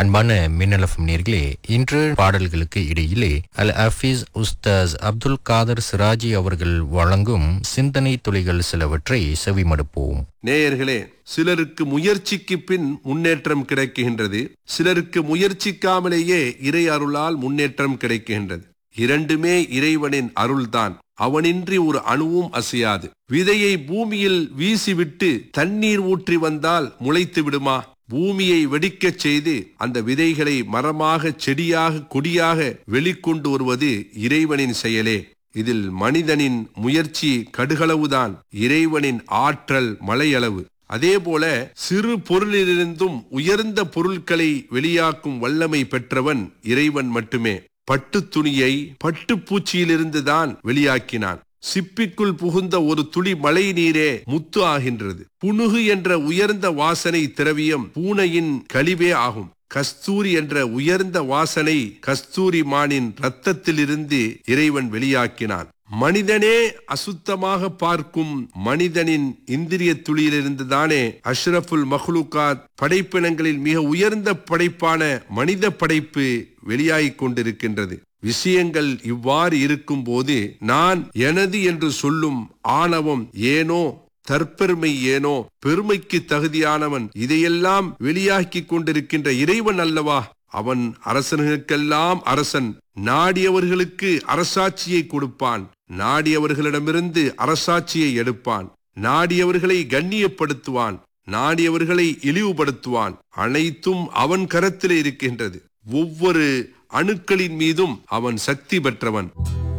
அன்பான மின்னலஃபம் நேர்களே இன்று பாடல்களுக்கு இடையிலே அல் ஹஃபீஸ் உஸ்தாஸ் அப்துல் காதர் சிராஜி அவர்கள் வழங்கும் சிந்தனை துளிகள் சிலவற்றை செவிமடுப்போம் நேயர்களே சிலருக்கு முயற்சிக்கு பின் முன்னேற்றம் கிடைக்குகின்றது சிலருக்கு முயற்சிக்காமலேயே இறை அருளால் முன்னேற்றம் கிடைக்குகின்றது இரண்டுமே இறைவனின் அருள்தான் அவனின்றி ஒரு அணுவும் அசையாது விதையை பூமியில் வீசிவிட்டு தண்ணீர் ஊற்றி வந்தால் முளைத்து விடுமா பூமியை வெடிக்கச் செய்து அந்த விதைகளை மரமாக செடியாக கொடியாக வெளிக்கொண்டு வருவது இறைவனின் செயலே இதில் மனிதனின் முயற்சி கடுகளவுதான் இறைவனின் ஆற்றல் மலையளவு அதேபோல சிறு பொருளிலிருந்தும் உயர்ந்த பொருட்களை வெளியாக்கும் வல்லமை பெற்றவன் இறைவன் மட்டுமே பட்டு துணியை பட்டு பூச்சியிலிருந்து தான் வெளியாக்கினான் சிப்பிக்குள் புகுந்த ஒரு துளி மழை நீரே முத்து ஆகின்றது புனுகு என்ற உயர்ந்த வாசனை திரவியம் பூனையின் கழிவே ஆகும் கஸ்தூரி என்ற உயர்ந்த வாசனை கஸ்தூரி மானின் ரத்தத்திலிருந்து இறைவன் வெளியாக்கினான் மனிதனே அசுத்தமாக பார்க்கும் மனிதனின் இந்திரிய துளியிலிருந்து தானே அஷ்ரஃபுல் மஹ்லூகாத் படைப்பினங்களில் மிக உயர்ந்த படைப்பான மனித படைப்பு வெளியாகிக் கொண்டிருக்கின்றது விஷயங்கள் இவ்வாறு இருக்கும்போது நான் எனது என்று சொல்லும் ஆணவம் ஏனோ தற்பெருமை ஏனோ பெருமைக்கு தகுதியானவன் இதையெல்லாம் வெளியாக்கிக் கொண்டிருக்கின்ற இறைவன் அல்லவா அவன் அரசனுக்கெல்லாம் அரசன் நாடியவர்களுக்கு அரசாட்சியை கொடுப்பான் நாடியவர்களிடமிருந்து அரசாட்சியை எடுப்பான் நாடியவர்களை கண்ணியப்படுத்துவான் நாடியவர்களை இழிவுபடுத்துவான் அனைத்தும் அவன் கரத்திலே இருக்கின்றது ஒவ்வொரு அணுக்களின் மீதும் அவன் சக்தி பெற்றவன்